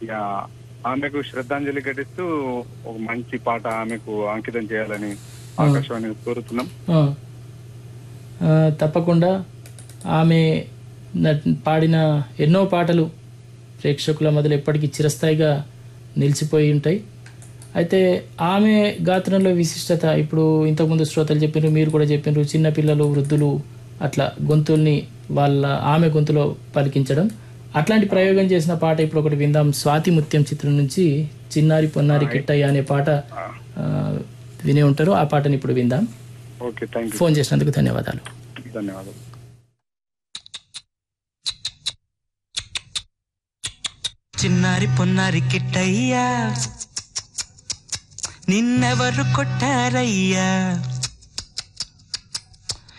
ఇక ఆమెకు శ్రద్ధాంజలి ఘటిస్తూ ఒక మంచి పాట ఆమెకు అంకితం చేయాలని ఆకాశవాణి కోరుతున్నాం ఆ. ఆ, తప్పకుండా ఆమె నట్- పాడిన ఎన్నో పాటలు ప్రేక్షకుల మొదలు ఎప్పటికీ చిరస్థాయిగా నిలిచిపోయి ఉంటాయి అయితే ఆమె గాత్రంలో విశిష్టత ఇప్పుడు ఇంతకుముందు శ్రోతలు చెప్పినారు మీరు కూడా చెప్పినారు చిన్నపిల్లలు వృద్ధులు అట్లా గొంతుల్ని వాళ్ళ ఆమె గొంతులో పలికించడం అట్లాంటి ప్రయోగం చేసిన పాట ఇప్పుడు ఒకటి విందాం స్వాతి ముత్యం చిత్రం నుంచి చిన్నారి పొన్నారి కిట్టయ్య అనే పాట ఆ, వినే ఉంటారు ఆ పాటని ఇప్పుడు విందాం ఓకే థ్యాంక్ ఫోన్ చేసినందుకు ధన్యవాదాలు యూ ధన్యవాదాలు చిన్నారి పొన్నారి కిట్టయ్యా నిన్నెవరు కొట్టారయ్యా